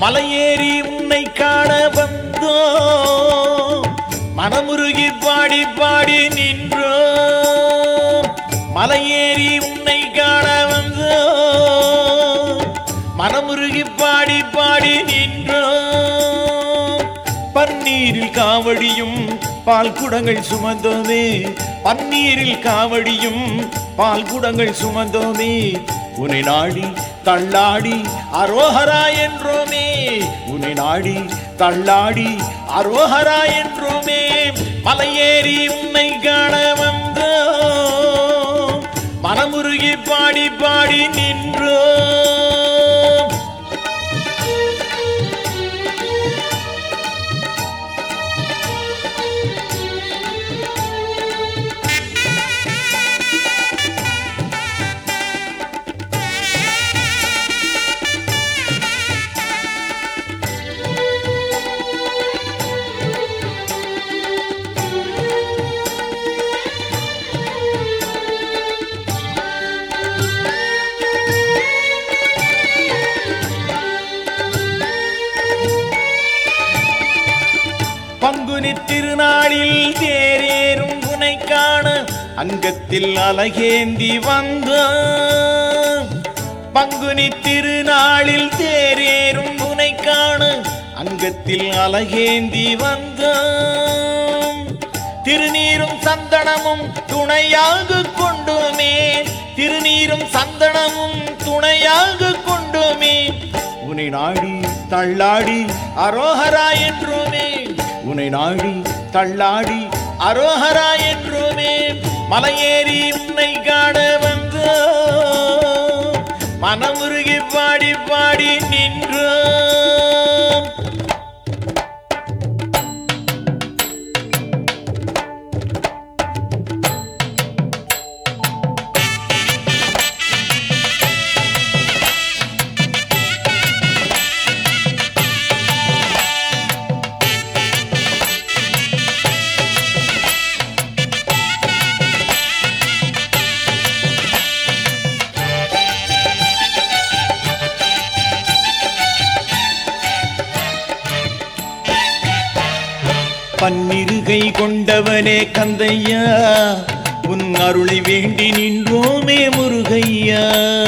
மலையேறி உன்னை காண வந்தோ மனமுருகி பாடி பாடி நின்றோ மலையேறி உன்னை காண வந்தோ மனமுருகி பாடி பாடி நின்றோ பன்னீரில் காவடியும் பால் குடங்கள் சுமந்தோமே பன்னீரில் காவடியும் பால் குடங்கள் சுமந்தோமே உன்னை நாடி தள்ளாடி அரோஹரா என்றோமே உன்னை நாடி தள்ளாடி அரோஹரா என்றோமே மலையேறி உன்னை காண வந்தோ மனமுருகி பாடி பாடி நின்றோ பங்குனி திருநாளில் தேரேறும் உனை காண அங்கத்தில் அலகேந்தி வந்த பங்குனி திருநாளில் தேரேறும் உனை காண அங்கத்தில் அலகேந்தி வந்த திருநீரும் சந்தனமும் துணையாக கொண்டோமே திருநீரும் சந்தனமும் துணையாக கொண்டோமே உன்னை நாடி தள்ளாடி அரோஹரா என்றோமே உன்னை நாடி தள்ளாடி அரோஹரா என்றோமே மலையேறி உன்னை காண வந்து மனமுருகி பாடி பாடி நின்றோம் பன்னிருகை கொண்டவனே கந்தையா உன் அருளை வேண்டி நின்றோமே முருகையா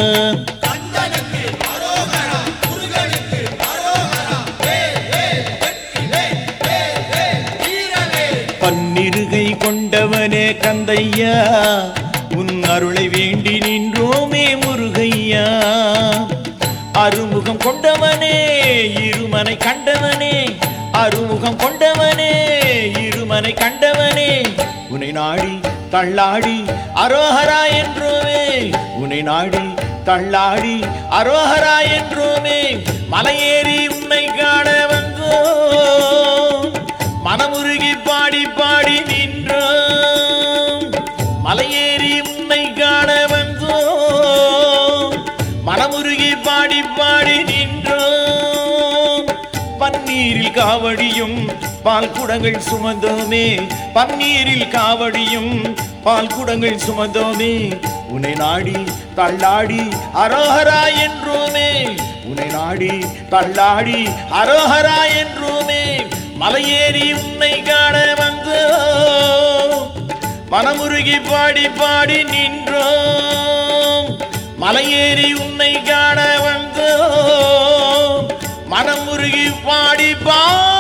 பன்னிருகை கொண்டவனே கந்தையா உன் அருளை வேண்டி நின்றோமே முருகையா அருமுகம் கொண்டவனே இருமனை கண்டவனே அருமுகம் கொண்டவனே இருமனை கண்டவனே உன்னை நாடி தள்ளாடி அரோஹரா என்றோமே உன்னை நாடி தள்ளாடி அரோஹரா என்றோமே மலையேறி உன்னை காண வந்தோ மனமுருகி பாடி பாடி நின்றோம் மலையேறி உன்னை காண வந்தோ மனமுருகி பாடி பாடி நின்றோம் பன்னீரில் காவடியும் பால் குடங்கள் சுமந்தோமே பன்னீரில் காவடியும் பால் குடங்கள் சுமந்தோமே உன்னை நாடி தள்ளாடி அரோஹரா என்றோமே உன்னை நாடி தள்ளாடி அரோஹரா என்றோமே மலையேறி உன்னை காண வந்தோ மனமுருகி பாடி பாடி நின்றோம் மலையேறி உன்னை காண வந்தோ மனமுருகி பாடி பாடி